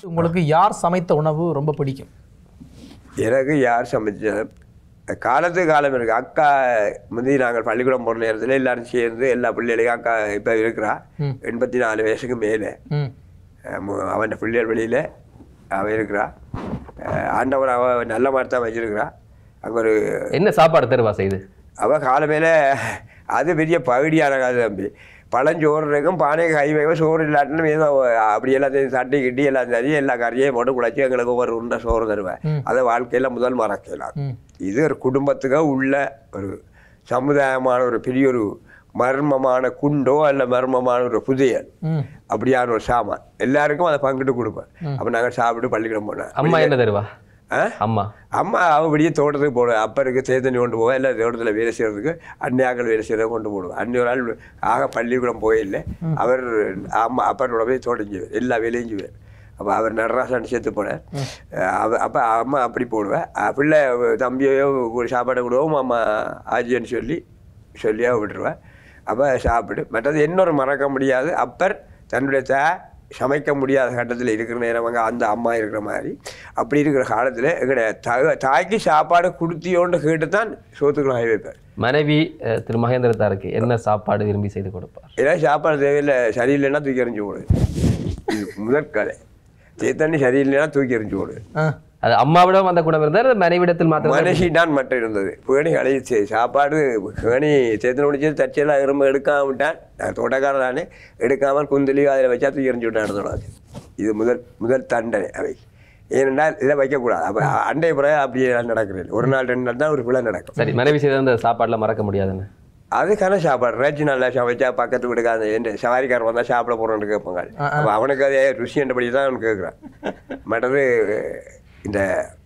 உங்களுக்கு யார் சமைத்த உணவு ரொம்ப பிடிக்கும் எனக்கு யார் சமைச்சாலும் காலத்து காலம் இருக்கு அக்கா முந்தி நாங்கள் பள்ளிக்கூடம் போகிற நேரத்தில் எல்லாரும் சேர்ந்து எல்லா பிள்ளைகளையும் அக்கா இப்போ இருக்கிறா ம். எண்பத்தி நாலு வயசுக்கு மேலே ம் அவன் பிள்ளைகள் வெளியில் அவன் இருக்கிறா அஹ் ஆண்டவர் அவ நல்ல மாதிரி தான் வச்சிருக்கிறா அங்கே ஒரு என்ன சாப்பாடு தருவா செய்து அவள் காலமேல அது பெரிய பகுதியான காது தம்பி பழஞ்சோறு இருக்கும் பானை கை வைக்க சோறு இல்லாட்டினும் ஏதோ அப்படி எல்லாத்தையும் தட்டி கிட்டி எல்லாம் தரி எல்லா கறியையும் போட்டு குழச்சி எங்களுக்கு ஒரு உருண்டை சோறு தருவேன் ம். அதை வாழ்க்கையில் முதல் மறக்கலாம் ம் இது ஒரு குடும்பத்துக்கு உள்ள ஒரு சமுதாயமான ஒரு பெரிய ஒரு மர்மமான குண்டோ அல்ல மர்மமான ஒரு புதையல் ம் அப்படியான ஒரு சாமான் எல்லாருக்கும் அதை பங்கிட்டு கொடுப்பேன் அப்போ நாங்கள் சாப்பிட்டு பள்ளிக்கூடம் போனேன் அம்மா என்ன தருவா ஆ அம்மா அம்மா அவள் வெளியே தோட்டத்துக்கு போடுவேன் அப்பருக்கு தேத்தண்ணி கொண்டு போவேன் இல்லை தோட்டத்தில் வேலை செய்கிறதுக்கு அன்னியாக்கள் வேலை செய்கிறத கொண்டு போடுவேன் அன்னி ஒரு ஆள் ஆக பள்ளிக்கூடம் போயில்லை அவர் அம்மா அப்பனோட போய் தோட்டம் செய்வார் எல்லா வேலையும் செய்வார் அப்போ அவர் நடராசன் சேர்த்து போனேன் அவ அப்போ அம்மா அப்படி போடுவேன் அஹ் பிள்ளை தம்பியோ ஒரு சாப்பாடை கொடுவோம் அம்மா ஆஜின்னு சொல்லி சொல்லியா விட்டுருவேன் அப்போ சாப்பிடு மற்றது இன்னொரு மறக்க முடியாது அப்பர் தன்னுடைய தா சமைக்க முடியாத கட்டத்தில் இருக்கிற நேரவங்க அந்த அம்மா இருக்கிற மாதிரி அப்படி இருக்கிற காலத்தில் எங்களுடைய தக தாய்க்கு சாப்பாடு கொடுத்தியோன்னு கேட்டு தான் சோத்துக்குள்ள ஆகி வைப்பார் மனைவி அஹ், திரு மகேந்திரத்தாருக்கு என்ன சாப்பாடு விரும்பி செய்து கொடுப்பார் ஏதாவது சாப்பாடு தேவையில்லை சரியில்லைன்னா தூக்கி எறிஞ்சு போடு இது முதற் கதை தேத்தண்ணி சரியில்லைன்னா தூக்கி எறிஞ்சு போடு ஆ அது அம்மாவிடம் அந்த குணம் இருந்தார் அது மனைவிடத்தில் மாத்திரம் மனுஷி தான் மட்டும் இருந்தது பேணி கழிச்சு சாப்பாடு பேணி தேத்தனை முடிச்சது தச்செல்லாம் இரும்பு எடுக்காம விட்டான் நான் தோட்டக்காரன் தானே எடுக்காமல் குந்திலியோ அதில் வச்சா தூக்கி எறிஞ்சு விட்டான் எடுத்துடாது இது முதல் முதல் தண்டனை அவை ஏனென்றால் இதை வைக்கக்கூடாது அப்போ அண்டை பிறகு அப்படியே நடக்கிறது ஒரு நாள் ரெண்டு நாள் தான் ஒரு பிள்ளை நடக்கும் சரி மனைவி செய்த அந்த சாப்பாடுல மறக்க முடியாதுன்னு அதுக்கான சாப்பாடு ரேச்சு நல்லா சமைச்சா பக்கத்து வீட்டுக்கு அந்த எந்த சவாரிக்காரன் வந்தால் சாப்பிட போகிறோன்னு கேட்பாங்க அப்போ அவனுக்கு அதே ருசி என்றபடி தான் அவன் கேட்குறான் மற்றது இந்த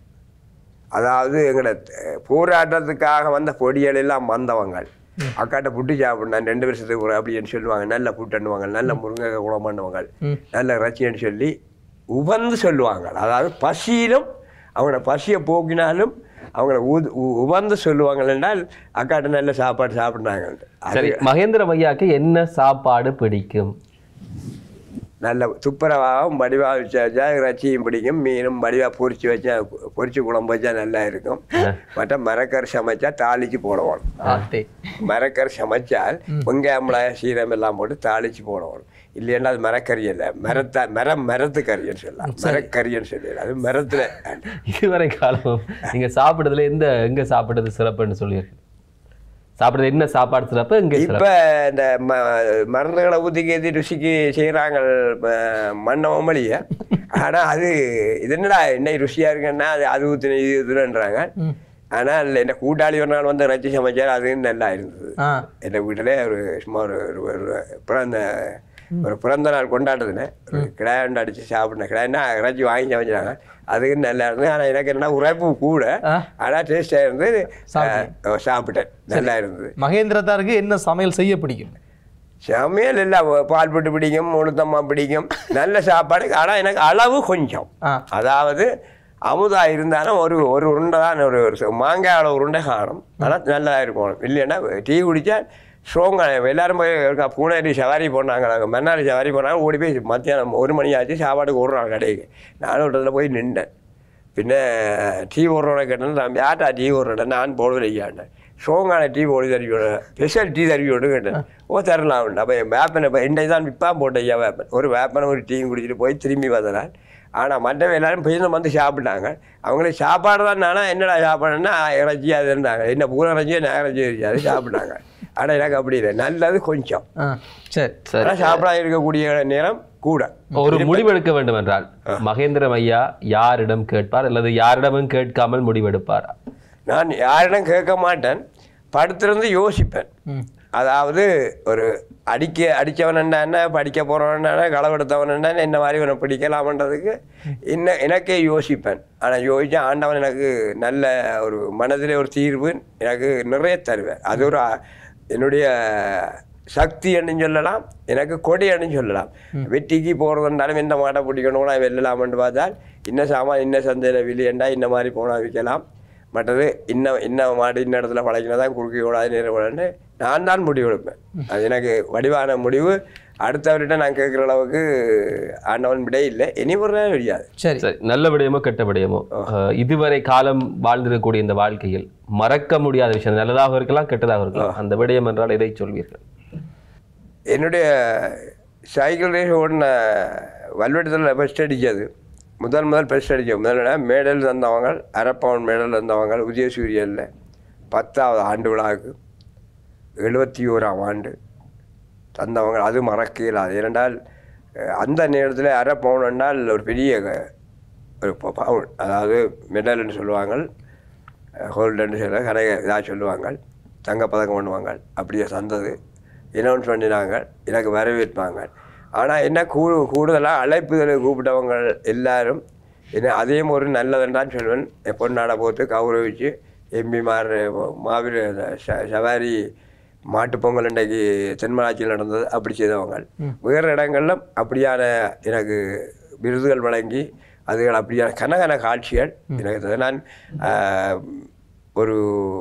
அதாவது எங்களோட போராட்டத்துக்காக வந்த பொடிகள் எல்லாம் வந்தவங்க அக்காட்ட புட்டு சாப்பிடணும் ரெண்டு வருஷத்துக்கு ஒரு அப்படின்னு சொல்லுவாங்க நல்ல புட்டுன்னுவாங்க நல்ல முருங்கை குளம் பண்ணுவாங்க நல்ல இறைச்சின்னு சொல்லி உவந்து சொல்லுவாங்க அதாவது பசியிலும் அவங்கள பசியை போக்கினாலும் அவங்கள உது உ- உவந்து சொல்லுவாங்க என்றால் அக்காட்ட நல்ல சாப்பாடு சாப்பிட்றாங்க சரி மகேந்திர ஐயாக்கு என்ன சாப்பாடு பிடிக்கும் நல்ல துப்புரவாகவும் வடிவாக வச்சா இறைச்சியும் பிடிக்கும் மீனும் வடிவாக பொரிச்சு வச்சா பொரிச்சு குழம்பு வச்சா நல்லா இருக்கும் மற்ற மரக்கறி சமைச்சா தாளிச்சு போடணும் ஆத்தே மரக்கறி சமைச்சால் வெங்காயம் மிளகாய் சீரம் எல்லாம் போட்டு தாளிச்சு போடணும் இல்லைன்னா அது மரக்கறி இல்லை மரத்தா மரம் மரத்து கறின்னு சொல்லலாம் மரக்கறின்னு சொல்லலாம் அது மரத்தில் இதுவரை காலம் நீங்க சாப்பிடுறதுல எந்த எங்க சாப்பிடுறது சிறப்புன்னு சொல்லியிருக்கு சாப்பிடுறது என்ன சாப்பாடு சிறப்பு எங்க இப்ப சிறப்பு இந்த ம- மருந்துகளை ஊற்றி கேத்தி ருசிக்கு செய்கிறாங்க மண்ணவம் வழிய ஆனா அது இது என்னடா என்ன ருசியா இருக்குன்னா அது அது ஊற்றின இது இதுன்றாங்க ஆனால் என்ன கூட்டாளி ஒரு நாள் வந்து ரச்சி சமைச்சார் அது நல்லா இருந்தது ஆ என் வீட்டில் ஒரு சும்மா ஒரு ஒரு- ஒரு பிறந்த ஒரு பிறந்த நாள் கொண்டாடுதுன்னு ஒரு கிடாண்டு அடிச்சு சாப்பிட்டேன் கிடாண்டா இறைச்சி வாங்கி சமைச்சாங்க அதுக்கு நல்லா இருந்தது ஆனால் எனக்கு என்ன உரைப்பு கூட ஆ. ஆனால் டேஸ்டாக இருந்து சாப்பிட்டீங்க. அஹ், சாப்பிட்டேன் நல்லா இருந்தது மகேந்திரத்தாருக்கு என்ன சமையல் செய்ய பிடிக்கும் சமையல் இல்லை பால் புட்டு பிடிக்கும் உளுத்தம்மா பிடிக்கும் நல்ல சாப்பாடு ஆனால் எனக்கு அளவு கொஞ்சம் ஆ அதாவது அமுதா இருந்தாலும் ஒரு ஒரு உருண்டை தான் ஒரு ஒரு ச- மாங்காய் அளவு உருண்டை காணும் ஆனால் நல்லா இருக்கும் இல்லைன்னா டீ குடித்தா ஸ்ட்ராங்காக எல்லாரும் போய் இருக்கா பூனேரி சவாரி போனாங்க நாங்கள் மன்னாரி சவாரி போனாங்க ஓடி போய் மத்தியானம் ஒரு மணி ஆச்சு சாப்பாடுக்கு ஒரு நாள் கடைக்கு நானும் ஒரு இடத்துல போய் நின்றேன் பின்ன டீ ஓடுறோட கேட்டேன் நான் யார்ட்டா டீ ஓடுறேன் நான் போடுவேன் ஸ்ட்ராங்கான டீ ஓடி தருவி ஸ்பெஷல் டீ தருவி விடு கேட்டேன் ஓ தரலாம் அப்போ வேப்பனை இப்போ இன்றைக்கு தான் விற்பான் போட்டேன் ஐயா வேப்பன் ஒரு வேப்பனை ஒரு டீயும் குடிச்சிட்டு போய் திரும்பி வந்தனால் ஆனால் மற்றவங்க எல்லாரும் போய் வந்து சாப்பிட்டாங்க அவங்களுக்கு சாப்பாடு தான் நானா என்னடா சாப்பாடுன்னா இறைச்சி அது இருந்தாங்க என்ன பூரா இறைச்சியோ நான் இறைச்சி அது சாப்பிட்டாங்க ஆனால் எனக்கு அப்படி இல்லை நல்லது கொஞ்சம் ஆ சரி சரி ஆனால் சாப்பிட இருக்கக்கூடிய நேரம் கூட ஒரு முடிவெடுக்க வேண்டும் என்றால் மகேந்திரம் ஐயா யாரிடம் கேட்பார் அல்லது யாரிடமும் கேட்காமல் முடிவெடுப்பார் நான் யாரிடம் கேட்க மாட்டேன் படுத்திருந்து யோசிப்பேன் ம் அதாவது ஒரு அடிக்க அடித்தவன் என்ன படிக்க போகிறவன் என்ன களவெடுத்தவன் என்ன என்ன மாதிரி இவனை பிடிக்கலாமன்றதுக்கு இன்ன எனக்கே யோசிப்பேன் ஆனால் யோசிச்சா ஆண்டவன் எனக்கு நல்ல ஒரு மனதிலே ஒரு தீர்வு எனக்கு நிறைய தருவேன் அது ஒரு அ- என்னுடைய சக்தி அப்படின்னு சொல்லலாம் எனக்கு கொடி அப்படின்னு சொல்லலாம் வெட்டிக்கு போகிறதுனாலும் இந்த மாட்டை பிடிக்கணும்னா வெல்லலாம்னு பார்த்தால் இன்ன சாமான் இன்ன சந்தையில் விலையண்டா இந்த மாதிரி போனால் விற்கலாம் மற்றது இன்ன இன்ன மாடு இன்ன இடத்துல பழகினா தான் குறுக்க கூடாது நேரம் கூடாதுன்னு நான் தான் முடிவு எடுப்பேன் அது எனக்கு வடிவான முடிவு அடுத்தவர்கிட்ட நான் கேட்குற அளவுக்கு ஆண்டவன் விட இல்லை இனி ஒரு நாள் முடியாது சரி சரி நல்ல விடயமோ கெட்ட விடயமோ அஹ், இதுவரை காலம் வாழ்ந்திருக்கக்கூடிய இந்த வாழ்க்கையில் மறக்க முடியாத விஷயம் நல்லதாக இருக்கலாம் கெட்டதாக இருக்கலாம் அந்த விடயம் என்றால் எதை சொல்வீர்கள் என்னுடைய சைக்கிள் ரேஸ் ஓடின வல்வெட்டத்தில் ஃபஸ்ட் அடித்தது முதல் முதல் ஃபஸ்ட் அடித்தது முதல்ல மேடல் தந்தவங்க அரை பவுன் மேடல் தந்தவங்க உதயசூரியனில் பத்தாவது ஆண்டு விழாவுக்கு எழுபத்தி ஓராம் ஆண்டு தந்தவங்க அது மறக்க இயலாது ஏனென்றால் அஹ், அந்த நேரத்தில் அரை பவுன் என்றால் ஒரு பெரிய க- ஒரு ப- பவுன் அதாவது மெடல்னு சொல்லுவாங்க ஹோல்டுன்னு சொல்ல கரை இதாக சொல்லுவாங்க தங்கப்பதக்கம் பண்ணுவாங்க அப்படியே தந்தது அனௌன்ஸ் பண்ணினாங்க எனக்கு வரவேற்பாங்க ஆனால் என்ன கூடு கூடுதலாக அழைப்புதல் கூப்பிட்டவங்க எல்லாரும் என்ன அதையும் ஒரு நல்லதுன்றான்னு சொல்லுவேன் என் பொன்னாடை போட்டு கௌரவிச்சு எம்பிமார் மாவீர ச- சவாரி மாட்டுப் பொங்கல் இன்றைக்கு தென்மராட்சியில் நடந்தது அப்படி செய்தவங்க வேறு இடங்கள்ல அப்படியான எனக்கு விருதுகள் வழங்கி அதுகள் அப்படியான கனகன காட்சிகள் எனக்கு தந்தது. நான் ஆஹ், ஒரு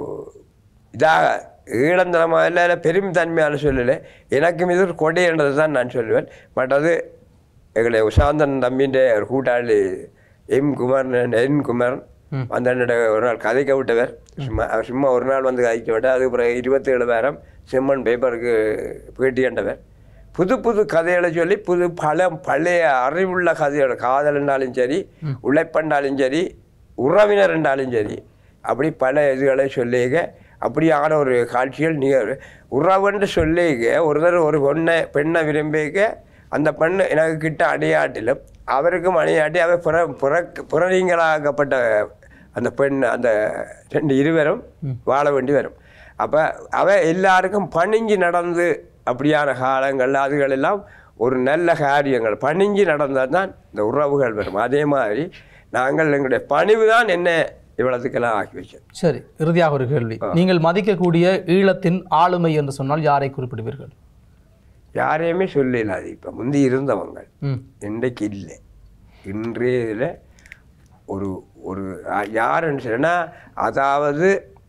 இதாக ஈழந்தனமாக இல்லை இல்லை பெருமித்தன்மையான சொல்லலை எனக்கும் இது ஒரு கொடைன்றது தான் நான் சொல்லுவேன் பட் அது எங்களை உஷாந்தன் தம்பின்ற ஒரு கூட்டாளி எம் குமாரன் என் குமாரன் அந்த அண்ணட ஒரு நாள் கதைக்க விட்டவர் சும்மா அவர் சும்மா ஒரு நாள் வந்து கதைக்க விட்டார் அதுக்கு பிறகு இருபத்தேழு பேரம் செம்மன் பேப்பருக்கு பேட்டி கண்டவர் புது புது கதைகளை சொல்லி புது பல பழைய அறிவுள்ள கதையோட காதல்னாலும் சரி உழைப்பண்டாலும் சரி உறவினர் என்றாலும் சரி அப்படி பல இதுகளை சொல்லிக்க அப்படியான ஒரு காட்சிகள் நிகழ் உறவுன்னு சொல்லிக்க ஒருத்தர் ஒரு பொண்ணை பெண்ணை விரும்பிக்க அந்த பெண் எனக்கு கிட்ட அடையாட்டிலும் அவருக்கும் அணையாட்டி அவர் புற புற புறநீங்களாக்கப்பட்ட அந்த பெண் அந்த ரெண்டு இருவரும் வாழ வேண்டி வரும் அப்போ அவ எல்லாருக்கும் பணிஞ்சு நடந்து அப்படியான காலங்கள் அதுகளெல்லாம் ஒரு நல்ல காரியங்கள் பணிஞ்சு நடந்தால் தான் இந்த உறவுகள் வரும் அதே மாதிரி நாங்கள் எங்களுடைய பணிவு தான் என்ன இவ்வளவுக்கெல்லாம் ஆக்கி வச்சது சரி இறுதியாக ஒரு கேள்வி நீங்கள் மதிக்கக்கூடிய ஈழத்தின் ஆளுமை என்று சொன்னால் யாரை குறிப்பிடுவீர்கள் யாரையுமே சொல்லல அது இப்போ முந்தி இருந்தவங்க ம் இன்றைக்கு இல்லை இன்றைய இதில் ஒரு ஒரு அ- யாருன்னு சொன்னா அதாவது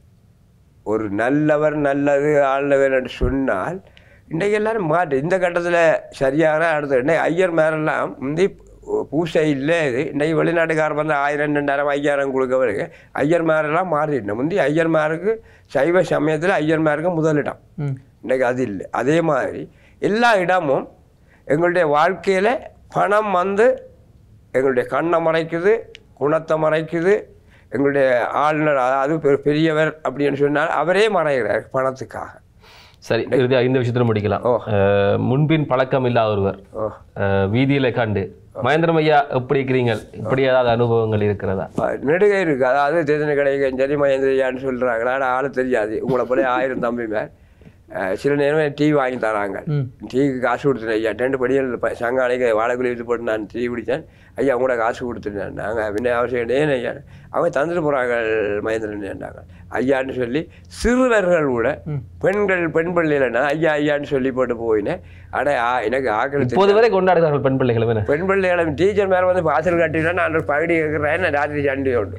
ஒரு நல்லவர் நல்லது ஆழ்ந்தவர் என்று சொன்னால் இன்றைக்கு எல்லாரும் மாட்டு இந்த கட்டத்தில் சரியான அடுத்த இன்னைக்கு ஐயர் மேரெல்லாம் முந்தி பூ- பூசை இல்லை இது இன்றைக்கு வெளிநாட்டுக்காரர் வந்து ஆயிரம் ரெண்டாயிரம் ஐயாயிரம் கொடுக்கவருக்கு ஐயர் மேரெல்லாம் மாறிடணும் முந்தி ஐயர் மேருக்கு சைவ சமயத்தில் ஐயர் மேருக்கு முதலிடம் ம் இன்றைக்கு அது இல்லை அதே மாதிரி எல்லா இடமும் எங்களுடைய வாழ்க்கையில் பணம் வந்து எங்களுடைய கண்ணை மறைக்குது குணத்தை மறைக்குது எங்களுடைய ஆளுநர் அதாவது பெ- பெரியவர் அப்படின்னு சொன்னால் அவரே மறைகிறார் பணத்துக்காக சரி இறுதியாக இந்த விஷயத்துல முடிக்கலாம் ஓ. அஹ், முன்பின் பழக்கம் இல்லாத ஒருவர் ஓ அஹ், வீதியில கண்டு மகேந்திரம் ஐயா எப்படி இருக்கிறீங்க இப்படி ஏதாவது அனுபவங்கள் இருக்கிறதா ப- நெடுகை இருக்குது அதாவது தேசன கடைக்கு சரி மகேந்திரியான்னு சொல்கிறாங்களா ஆனால் ஆள் தெரியாது உங்களை போல ஆயிரம் தம்பிமே அஹ், சில நேரம் டீ வாங்கி தராங்க ம். டீக்கு காசு கொடுத்துட்டேன் ஐயா ரெண்டு படிகள் ப- சங்காலைக்கு வாழைக்குழி இது போட்டு நான் டீ குடித்தேன் ஐயா கூட காசு கொடுத்துட்டேன் நாங்கள் பின்ன அவசியம் ஏன் ஐயா அவங்க தந்துட்டு போகிறாங்க மகேந்திரன்டாங்க ஐயான்னு சொல்லி சிறுவர்கள் கூட பெண்கள் பெண் பிள்ளைகள்னா ஐயா ஐயான்னு சொல்லி போட்டு போயினேன் அட ஆ, எனக்கு ஆக்கள் இப்போது வரை கொண்டாடுகிறார்கள் பெண் பிள்ளைகள் என்ன பெண் பிள்ளைகளை டீச்சர் மேலே வந்து வாசல் கட்டினா நான் ஒரு பகுடி கேட்குறேன் நான் ராத்திரி சண்டை உண்டு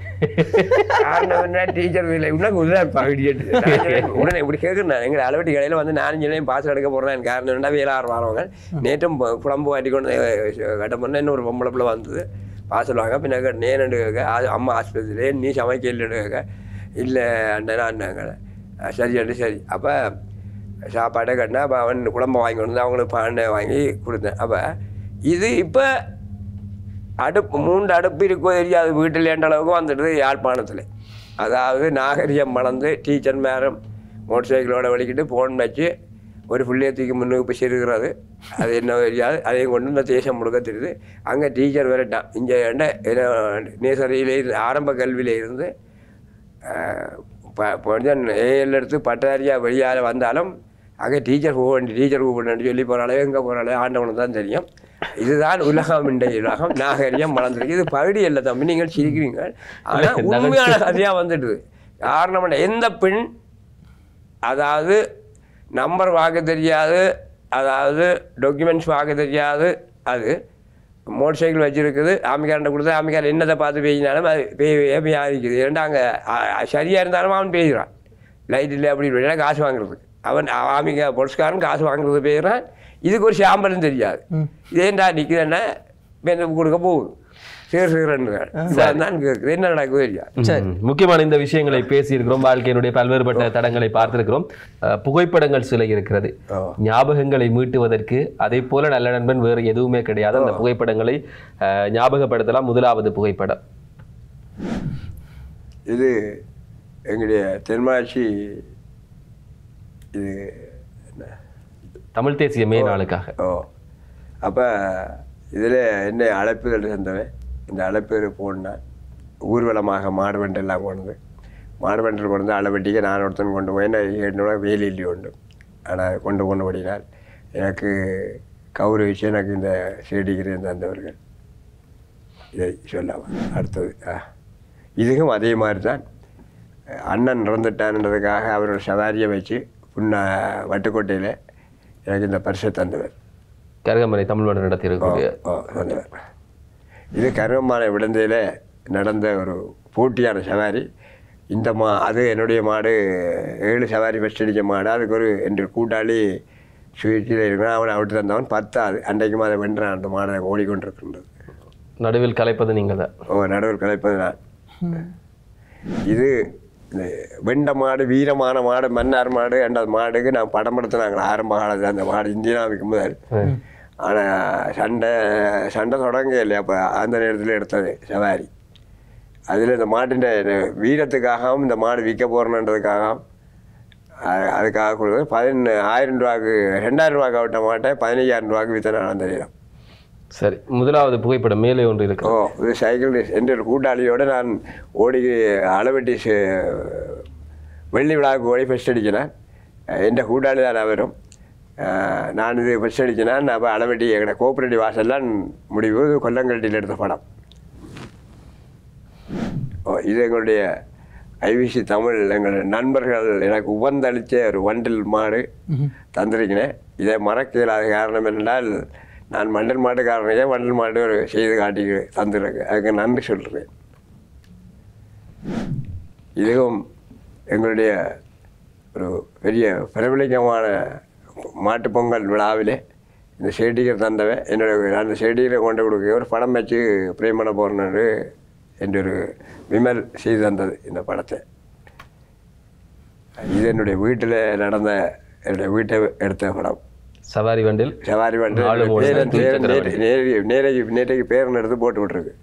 காரணம் என்ன டீச்சர் வீட்டில் இன்னும் உதவி பகுடி உடனே இப்படி கேட்குறேன் எங்கள் அளவட்டி கடையில் வந்து நாலஞ்சு நிலையும் பாசல் எடுக்க போகிறேன் காரணம் என்ன வேலாறு வரவங்க நேற்றும் ப- குழம்பு வாட்டி கொண்டு கட்ட பண்ண இன்னொரு பொம்பளை பிள்ளை வந்தது பாசல் வாங்க பின்ன நேனண்டு கேட்க அது அம்மா ஆஸ்பத்திரியிலே நீ சமைக்கலன்னு கேட்க இல்லை அண்ணனா அண்ணாங்க சரி அண்ணு சரி அப்போ சாப்பாட்டை கட்டினா அப்போ அவன் குழம்பு வாங்கி கொண்டு வந்து அவங்களுக்கு பாண்டை வாங்கி கொடுத்தேன் அப்போ இது இப்போ அடுப்பு மூன்று அடுப்பு இருக்கோ தெரியாது வீட்டில் என்ற அளவுக்கு வந்துடுது யாழ்ப்பாணத்தில் அதாவது நாகரிகம் வளர்ந்து டீச்சர் மேரம் மோட்டர் சைக்கிளோட வலிக்கிட்டு ஃபோன் வச்சு ஒரு புள்ளியத்துக்கு முன்னுக்கு போய் சிறுகிறது அது என்ன தெரியாது அதையும் கொண்டு இந்த தேசம் முழுக்க தெரியுது அங்கே டீச்சர் விரட்டான் இங்கே நேசரியிலே இருந்து ஆரம்ப கல்வியில இருந்து கொஞ்சம் ஏஎல் எடுத்து பட்டதாரியாக வெளியால் வந்தாலும் அங்கே டீச்சர் போக வேண்டிய டீச்சர் கூப்பிடணும் சொல்லி போகிறாலே எங்கே போகிறாலே ஆண்டவனுக்கு தான் தெரியும் இதுதான் உலகம் இன்றைய உலகம் நாகரிகம் வளர்ந்துருக்கு இது பகுதி இல்லை தம்பி நீங்கள் சிரிக்கிறீங்க ஆனால் உண்மையான கதையாக வந்துடுது காரணம் என்ன? எந்த பெண் அதாவது நம்பர் பார்க்க தெரியாது அதாவது டாக்குமெண்ட்ஸ் பார்க்க தெரியாது அது மோட்டர் சைக்கிள் வச்சுருக்குது ஆமிக்காரன்ட்ட கொடுத்து ஆமிக்காரன் என்னத்தை பார்த்து பேசினாலும் அது பேய் பேய் இருக்குது ஏன்டா அங்கே சரியாக இருந்தாலும் அவன் பேசுகிறான் லைட் இல்லை அப்படி இப்படின்னா காசு வாங்குறதுக்கு அவன் ஆமிக்கா பொலிஸ்காரன் காசு வாங்குறது பேசுகிறான் இதுக்கு ஒரு சாம்பலும் தெரியாது இதேண்டா நிற்குதுன்னா என்ன கொடுக்க போகுது சேர் சேரன்னு தான் கேட்குது என்ன நடக்குது தெரியாது ம். முக்கியமான இந்த விஷயங்களை பேசியிருக்கிறோம் வாழ்க்கையினுடைய பல்வேறுபட்ட தடங்களை பார்த்திருக்கிறோம் அஹ், புகைப்படங்கள் சிலை இருக்கிறது ஞாபகங்களை மீட்டுவதற்கு அதே போல நல்ல நண்பன் வேறு எதுவுமே கிடையாது அந்த புகைப்படங்களை அஹ், ஞாபகப்படுத்தலாம் முதலாவது புகைப்படம் இது எங்களுடைய தென்மாட்சி இது என்ன தமிழ் தேசிய மே நாளுக்காக ஓ அப்போ இதில் என்ன அழைப்புகள் இருந்தவன் இந்த அழைப்பு போனால் ஊர்வலமாக மாடு வண்டெல்லாம் கொண்டு மாடு வண்டில் கொண்டு வந்து அளவெட்டிக்கு நான் ஒருத்தன் கொண்டு போய் நான் என்னோட வேலையில் உண்டு ஆனால் கொண்டு கொண்டு ஓடினால் எனக்கு கௌரவிச்சு எனக்கு இந்த செடிக்கிறேன் தந்தவர்கள் இதை சொல்லாமல் அடுத்தது ஆ இதுவும் அதே மாதிரி தான் அண்ணன் இறந்துட்டான்றதுக்காக அவரோட சவாரியை வச்சு புண்ணா வட்டுக்கோட்டையில் எனக்கு இந்த பரிசை தந்தவர் கரகமனை தமிழ் மன்றம் நடத்தியிருக்கக்கூடிய ஓ தந்தவர் இது கருவமான விடந்தையில் நடந்த ஒரு போட்டியான சவாரி இந்த மா அது என்னுடைய மாடு ஏழு சவாரி ஃபஸ்ட் அடித்த மாடு அதுக்கு ஒரு என்ற கூட்டாளி சுயேட்சையில் இருக்கிறான் அவனை விட்டு தந்தவன் பத்தாவது அன்றைக்கு அதை வென்றான் அந்த மாடை ஓடிக்கொண்டிருக்கின்றது நடுவில் கலைப்பது நீங்கள் தான் ஓ நடுவர் கலைப்பது நான் இது இந்த வெண்ட மாடு வீரமான மாடு மன்னார் மாடு அந்த மாடுக்கு நான் படம் எடுத்தினாங்களா ஆரம்ப காலத்தில் அந்த மாடு இந்தியாவுக்கு முதல் ஆனால் சண்டை சண்டை தொடங்க இல்லையா அப்போ அந்த நேரத்தில் எடுத்தது சவாரி அதில் இந்த மாட்டின் வீரத்துக்காகவும் இந்த மாடு விற்க போகிறேன்றதுக்காகவும் அ- அதுக்காக கொடுத்தது பதினொன்று ஆயிரம் ரூபாய்க்கு ரெண்டாயிரம் ரூபாய்க்கு விட்ட மாட்டை பதினைஞ்சாயிரம் ரூபாய்க்கு விற்ற நான் அந்த நேரம் சரி முதலாவது புகைப்படம் மேலே ஒன்று இருக்கு ஓ இது சைக்கிள் ரேஸ் என்ற ஒரு கூட்டாளியோடு நான் ஓடி அளவெட்டி சே- வெள்ளி விழாவுக்கு ஓடி ஃபஸ்ட் அடிச்சினேன் என் கூட்டாளி தான் அவரும் அஹ், நான் இது ஃபஸ்ட் அடிச்சினேன் அப்போ அளவெட்டி எங்களோட கோஆப்ரேட்டிவ் வாசல்லாம் முடிவு இது கொல்லங்கல்ட்டியில் எடுத்த படம் ஓ இது எங்களுடைய ஐவிசி தமிழ் எங்கள் நண்பர்கள் எனக்கு உபந்தளித்த ஒரு வண்டில் மாடு தந்திருக்கிறேன் இதை மறக்க இயலாத காரணம் என்னென்றால் நான் மண்டல் மாட்டுக்காரனையே வண்டல் மாடு ஒரு செய்து காட்டி தந்துருக்கு அதுக்கு நன்றி சொல்கிறேன் இதுவும் எங்களுடைய ஒரு பெரிய பிரபலிகமான மாட்டுப் பொங்கல் விழாவிலே இந்த செடிகர் தந்தவன் என்னோட அந்த செடிகளை கொண்டு கொடுக்க ஒரு படம் வச்சு பிரேம் பண்ண போகிறேன்னு என்று ஒரு விமல் செய்து தந்தது இந்த படத்தை இது என்னுடைய வீட்டில் நடந்த என்னுடைய வீட்டை எடுத்த படம் சவாரி வண்டில் சவாரி வந்து நாலு மூணு பேரன் தூய் பேரன் சக்கரவர்த்தி. நேரடி நேரடி நேற்றைக்கு பேரன் எடுத்து போட்டு விட்ருக்கு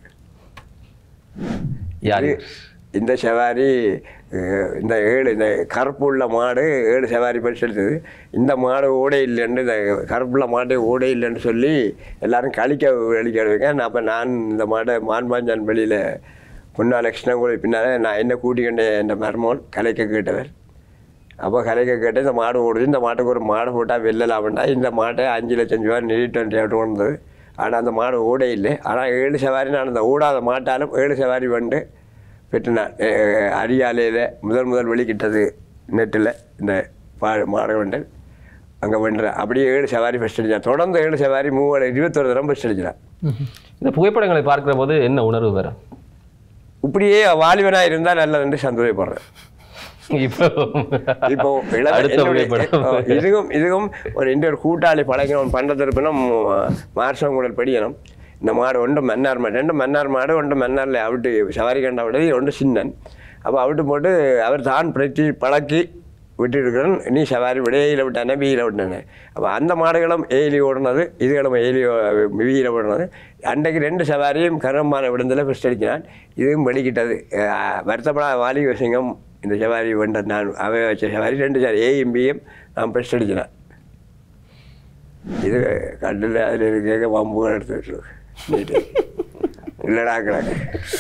யார் இது- இந்த சவாரி அஹ், இந்த ஏழு இந்த கருப்புள்ள மாடு ஏழு சவாரி பரிசு எடுத்தது இந்த மாடு ஓடை இல்லைன்னு இந்த கருப்புள்ள மாடு ஓடை இல்லைன்னு சொல்லி எல்லாரும் கழிக்க வெளிக்க வைக்க அப்போ நான் இந்த மாடை மான்பாஞ்சான் வெளியில் முன்னாள் கிருஷ்ணகோழி பின்னால் நான் என்ன கூட்டிக்கொண்டே என்ற மர்மோன் கலைக்க கேட்டவர் அப்போ கலைக்க கேட்டு இந்த மாடு ஓடுது இந்த மாட்டுக்கு ஒரு மாடு போட்டால் வெள்ளலாம்டா இந்த மாட்டை அஞ்சு லட்சம் ரூபா நீட்டு வந்தது ஆனால் அந்த மாடு ஓடே இல்லை ஆனால் ஏழு சவாரி நான் அந்த ஓடாத மாட்டாலும் ஏழு சவாரி வந்து பெற்று நான் அஹ், அரியாலையில் முதல் முதல் வெளிக்கிட்டது நெட்டில் இந்த பா மாடு வண்டல் அங்கே வென்றேன் அப்படியே ஏழு சவாரி ஃபஸ்ட் அடித்தான் தொடர்ந்து ஏழு சவாரி மூணு இருபத்தொரு தரம் ஃபஸ்ட் அடிச்சிடான் இந்த புகைப்படங்களை பார்க்கிற போது என்ன உணர்வு வரும் இப்படியே வாலிபனாக இருந்தால் நல்லதுன்னு சந்தோஷப்படுறேன் இப்போ இப்போ இளவ- அடுத்த என்னுடைய- புகைப்படம் ஓ, இதுவும் இதுவும் ஒரு இந்த ஒரு கூட்டாளி பழகினவன் பண்ண திருப்பினும் மார்சம் கூட படிக்கணும் இந்த மாடு ஒன்று மன்னார் மாடு ரெண்டு மன்னார் மாடு ஒன்று மன்னாரில் அவிட்டு சவாரி கண்ட விட ஒன்று சின்னன் அப்போ அவிட்டு போட்டு அவர் தான் பிரட்டி பழக்கி விட்டுருக்கிறேன் நீ சவாரி விட ஏயில் விட்டானே பியில் விட்டானே அப்போ அந்த மாடுகளும் ஏலி ஓடுனது இதுகளும் ஏலி பியில் ஓடுனது அன்றைக்கு ரெண்டு சவாரியும் கரமான விடுதலை ஃபஸ்ட் அடிக்கிறான் இதுவும் வெளிக்கிட்டது அஹ், வருத்தப்படாத வாலிப சிங்கம் இந்த சவாரி வென்ற நான் அவை வச்ச சவாரி ரெண்டு சாரி ஏயும் பியும் நான் ஃபஸ்ட் அடிக்கிறேன் இது கல்லில் அதில் இருக்க பம்புகள் எடுத்து வச்சிருக்கு இல்லைடா கிடக்கு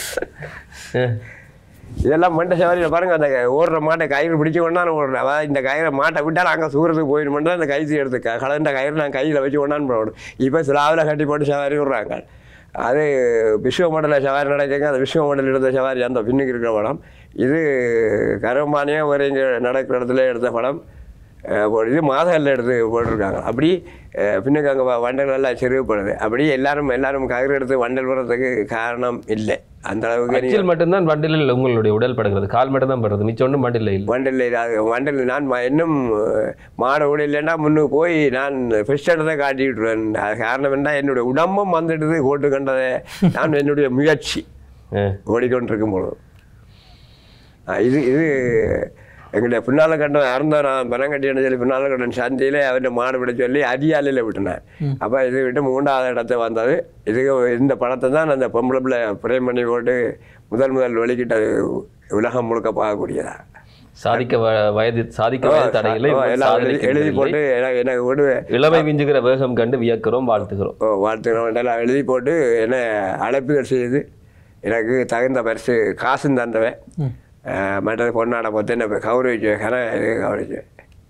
இதெல்லாம் மண்டை சவாரியில் பாருங்க அந்த ஓடுற மாட்டை கயிறு பிடிச்சி கொண்டாந்து ஓடுறேன் அதாவது இந்த கயிறை மாட்டை விட்டால் அங்கே சூரத்துக்கு போயிடுமெண்டு அந்த கைத்து எடுத்து க- கலந்த கயிறு நான் கையில் வச்சு கொண்டாந்து போடணும் இப்போ சிலாவில் கட்டி போட்டு சவாரி விடுறாங்க அது விஸ்வ மண்டல சவாரி நடக்குங்க அந்த விஸ்வ மண்டல எடுத்த சவாரி அந்த பின்னுக்கு இருக்கிற படம் இது கருமானியம் ஒரு இங்கே நடக்கிற இடத்துல எடுத்த படம் அஹ், போட்டு மாதங்கள் எடுத்து போட்டிருக்காங்க அப்படி அஹ், பின்னுக்கு அங்கே வண்டல் எல்லாம் சிறுபடுது அப்படி எல்லாரும் எல்லாரும் கயிறு எடுத்து வண்டல் போடுறதுக்கு காரணம் இல்லை அந்த அளவுக்கு நீ- அச்சில் மட்டும்தான் வண்டிலில் உங்களுடைய உடல் படுகிறது கால் மட்டும் தான் படுறது மிச்சம் ஒன்றும் வண்டில் இல்லை வண்டல் அது வண்டல் நான் ம- இன்னும் அஹ், மாட கூட இல்லைன்னா முன்னுக்கு போய் நான் ஃபர்ஸ்ட் இடத்தை காட்டி விட்டுருவேன் அது காரணம் என்ன என்னுடைய உடம்பும் வந்துடுது போட்டு கண்டதை நான் என்னுடைய முயற்சி ஆ. ஓடிக்கொண்டிருக்கும் பொழுது ஆ, இது இது எங்களுடைய பின்னால கண்டன் அறந்த நான் பணம் கட்டின்னு சொல்லி பின்னால கண்டன் சந்தையில் அவர்கிட்ட மாடு விட சொல்லி அரியாலையில் விட்டுனேன் அப்போ இது விட்டு மூன்றாவது இடத்த வந்தது இதுக்கு இந்த படத்தை தான் அந்த பொம்பளை பிள்ளை பிரேம் பண்ணி போட்டு முதல் முதல் வெளிக்கிட்டது உலகம் முழுக்க பார்க்கக்கூடியதா சாதிக்க வ- வயது சாதிக்க வயது தடைகளை ஓ, எல்லாம் எழுதி சாதனைக்கு எழுதி இல்லை. போட்டு எனக்கு எனக்கு விடு இளமை விஞ்சுகிற வேகம் கண்டு வியக்கிறோம் வாழ்த்துகிறோம் ஓ, வாழ்த்துக்கிறோம் எல்லாம் எழுதி போட்டு என்ன அழைப்புகள் செய்து எனக்கு தகுந்த பரிசு காசும் தந்தவன் அஹ், மற்றது பொன்னாட பொத்து என்ன கௌரவிச்சு கன இது கௌரவிச்சு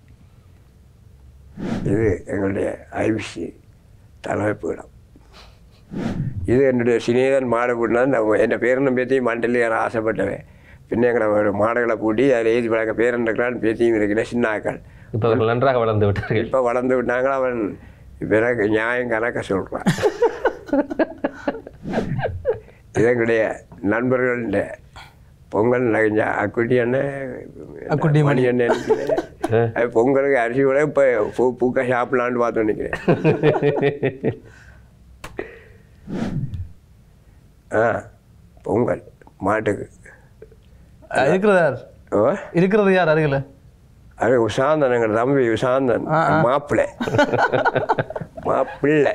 இது எங்களுடைய ஐபிசி தலைமைப்பிடம் இது என்னுடைய சிநேகன் மாடு கூட்டினா என் பேரனும் பேத்தியும் மண்டலி நான் ஆசைப்பட்டவன் பின்ன எங்களை ஒரு மாடுகளை பூட்டி அதில் எழுதி பழக்க பேரன் இருக்கிறான் பேத்தியும் இருக்கிற சின்ன ஆக்கள் இப்ப அவர்கள் நன்றாக வளர்ந்து விட்டார்கள் இப்போ வளர்ந்து விட்டாங்க அவன் இப்ப எனக்கு நியாயம் கணக்க சொல்கிறான் இதனுடைய நண்பர்களுடைய பொங்கல் நகைஞ்சா அக்குட்டி அண்ணன் அக்குட்டி மணி அண்ணன் நினைக்கிறேன். அது பொங்கலுக்கு அரிசி கூட இப்போ பூ பூக்க சாப்பிடலான்னு பார்த்து நினைக்கிறேன் ஆ பொங்கல் மாட்டுக்கு அஹ், இருக்கிறது யார் ஓ இருக்கிறது யார் அருகில் அது உசாந்தன் எங்கள் தம்பி உசாந்தன் ஆ, ஆ. மாப்பிள்ளை மாப்பிள்ளை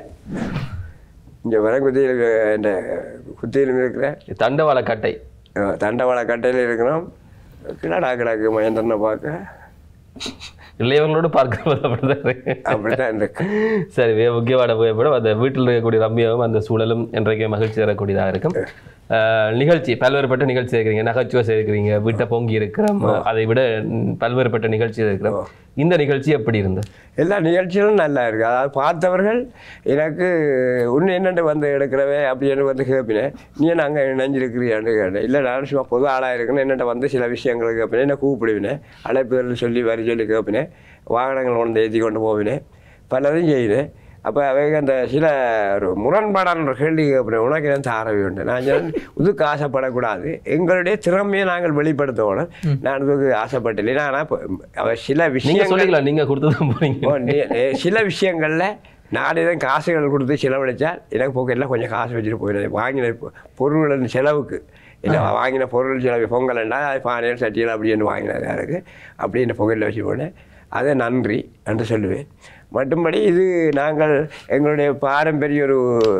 இங்கே வர குத்தியில் இந்த குத்தியிலும் இருக்கிற தண்டவாள கட்டை அஹ், தண்டவாள கட்டையில் இருக்கிறோம் கிடாடா கிடாக்கு மகேந்திரனை பார்க்க இளையவர்களோடு பார்க்கும்போது அப்படிதான் இருக்கு. அப்படித்தான் இருக்கு சரி மிக முக்கியமான புகைப்படம் அந்த வீட்டில் இருக்கக்கூடிய ரம்யாவும் அந்த சூழலும் இன்றைக்கு மகிழ்ச்சி தரக்கூடியதாக இருக்கும் அஹ், நிகழ்ச்சி பல்வேறுபட்ட நிகழ்ச்சி இருக்கிறீங்க நகைச்சுவை செய்கிறீங்க வீட்டை பொங்கி இருக்கிறோம் அதை விட ம், பல்வேறுபட்ட நிகழ்ச்சி இருக்கிறோம் இந்த நிகழ்ச்சி எப்படி இருந்தது எல்லா நிகழ்ச்சிகளும் நல்லா இருக்கு அதாவது பார்த்தவர்கள் எனக்கு உன்னை என்னென்று வந்து எடுக்கிறவே அப்படின்னு வந்து கேட்பினேன் நீ என்ன அங்கே நினைஞ்சிருக்கிறியான்னு கேட்டேன் இல்லை நான் சும்மா பொது ஆளாக இருக்குன்னு என்னென்ன வந்து சில விஷயங்கள் கேட்பினேன் என்ன கூப்பிடுவினேன் அழைப்புகள் சொல்லி வரி சொல்லி கேட்பினேன் வாகனங்கள் கொண்டு ஏற்றி கொண்டு போவினேன் பலதையும் செய்தேன் அப்போ அவங்க அந்த சில ஒரு முரண்பாடான ஒரு கேள்வி கேட்பினேன் உனக்கு என்ன தாரவி உண்டு நான் சொன்னேன், இதுக்கு ஆசைப்படக்கூடாது எங்களுடைய திறமையை நாங்கள் வெளிப்படுத்தணும் நான் இதுக்கு ஆசைப்பட்டேன் ஆனால் இப்போ அவ சில நீங்க விஷயங்கள் சொல்லிக்கலாம் நீங்க கொடுத்துதான் போறீங்க ஓ, நீ- நீ சில விஷயங்களில் நான் எதுவும் காசுகள் கொடுத்து செலவழித்தால் எனக்கு போக்கெல்லாம் கொஞ்சம் காசு வச்சுட்டு போயிடுது வாங்கின பொ- பொருள்களின் செலவுக்கு இல்லை வாங்கின பொருள் செலவு பொங்கல்ண்டா அது பானையில் சட்டியில் அப்படின்னு வாங்கினது எனக்கு அப்படின்னு பொங்கலில் வச்சு போனேன் அதை நன்றி என்று சொல்லுவேன் மற்றும்படி இது நாங்கள் எங்களுடைய பாரம்பரிய ஒரு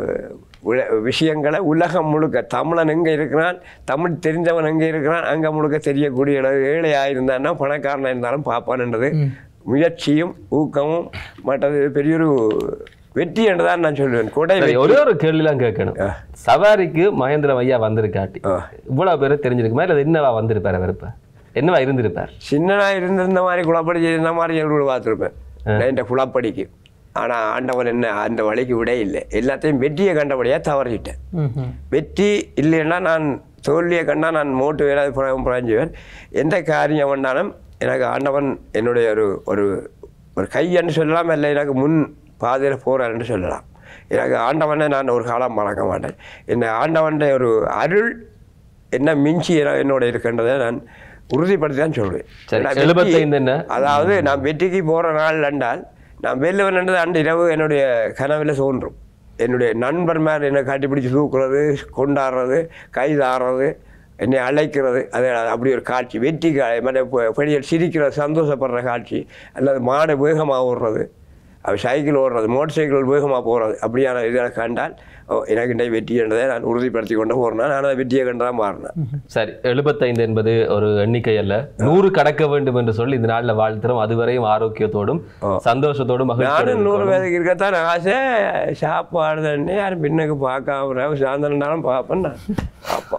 உல- விஷயங்களை உலகம் முழுக்க தமிழன் எங்கே இருக்கிறான் தமிழ் தெரிஞ்சவன் எங்கே இருக்கிறான் அங்கே முழுக்க தெரியக்கூடிய அளவு ஏழையாக இருந்தான்னா பணக்காரனாக இருந்தாலும் பார்ப்பான்ன்றது முயற்சியும் ஊக்கமும் மற்றது பெரிய ஒரு வெற்றி என்று தான் நான் சொல்லுவேன் கொடை சரி, வெற்றி. ஒரே ஒரு கேள்விலாம் கேட்கணும் சவாரிக்கு மகேந்திரம் ஐயா வந்திருக்காட்டி ஆ. இவ்வளவு பேர் தெரிஞ்சிருக்குமா இல்ல என்னவா வந்திருப்பார் அவர் இப்ப என்னவா இருந்திருப்பார் சின்னனா இருந்திருந்த மாதிரி குளப்படி செய்திருந்த மாதிரி எழுபது பார்த்துருப்பேன் நான் இந்த குளப்படிக்கு ஆனால் ஆண்டவன் என்ன அந்த வழிக்கு விட இல்லை எல்லாத்தையும் வெற்றியை கண்டபடியாக தவறிட்டேன் ம்ஹும். வெற்றி இல்லைன்னா நான் தோல்வியை கண்டா நான் மோட்டு வேலை புராஞ்சுவேன் எந்த காரியம் வந்தாலும் எனக்கு ஆண்டவன் என்னுடைய ஒரு ஒரு ஒரு கையன்னு சொல்லலாம் இல்லை எனக்கு முன் பாதையில் போகிறான்னு சொல்லலாம் எனக்கு ஆண்டவனை நான் ஒரு காலம் மறக்க மாட்டேன் இந்த ஆண்டவனுடைய ஒரு அருள் என்ன மிஞ்சி என- என்னோட இருக்கின்றதை நான் உறுதிப்படுத்தி தான் சொல்லுவேன் சரி, நான் வெற்றி- 75 என்ன? அதாவது நான் வெற்றிக்கு போகிற நாள் என்றால் நான் வெல்லுவன் என்றது அன்று இரவு என்னுடைய கனவில் தோன்றும் என்னுடைய நண்பர் மேலே என்னை கட்டிப்பிடிச்சு தூக்குறது கொண்டாடுறது கைதாடுறது என்னை அழைக்கிறது அது அப்படி ஒரு காட்சி வெற்றி கா மற்ற பெ- பெண்கள் சிரிக்கிற சந்தோஷப்படுற காட்சி அல்லது மாடு வேகமாக ஓடுறது அது சைக்கிள் ஓடுறது மோட்டர் சைக்கிள் வேகமாக போகிறது அப்படியான இதை கண்டால் ஓ, எனக்கு இந்த வெற்றி என்றதை நான் உறுதிப்படுத்தி கொண்டு போகிறேன் நான் அதை வெற்றியை கண்டு தான் மாறினேன் சரி எழுபத்தைந்து என்பது ஒரு எண்ணிக்கை அல்ல நூறு கடக்க வேண்டும் என்று சொல்லி இந்த நாள்ல வாழ்த்துறோம் அதுவரையும் ஆரோக்கியத்தோடும் சந்தோஷத்தோடும் நானும் மகிழ்ச்சியோடும் நூறு பேருக்கு இருக்கத்தான் ஆசை சாப்பாடு தண்ணி யாரும் பின்னுக்கு பார்க்காம சாயந்தரம்னாலும் பார்ப்பேன் நான் பார்ப்போம்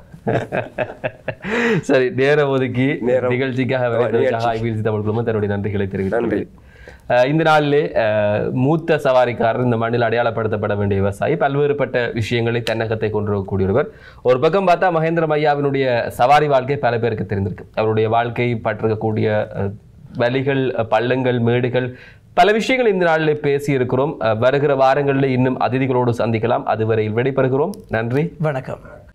சரி நேரம் ஒதுக்கி நேரம். நிகழ்ச்சிக்காக வருவதற்காக ஐபிசி தமிழ் குழுமம் தன்னுடைய நன்றிகளை நன்றி. தெரிவித்து இந்த நாளிலே அஹ், மூத்த சவாரிக்காரர் இந்த மண்ணில் அடையாளப்படுத்தப்பட வேண்டிய விவசாயி பல்வேறுபட்ட விஷயங்களை தன்னகத்தை கொண்டிருக்கக்கூடியவர் ஒரு பக்கம் பார்த்தா மகேந்திரம் ஐயாவினுடைய சவாரி வாழ்க்கை பல பேருக்கு தெரிந்திருக்கு அவருடைய வாழ்க்கை பற்றிருக்கக்கூடிய அஹ், வலிகள் அஹ், பள்ளங்கள் மேடுகள் பல விஷயங்கள் இந்த நாளில் பேசி இருக்கிறோம் வருகிற வாரங்களில் இன்னும் அதிதிகளோடு சந்திக்கலாம் அதுவரையில் விடைபெறுகிறோம் நன்றி வணக்கம்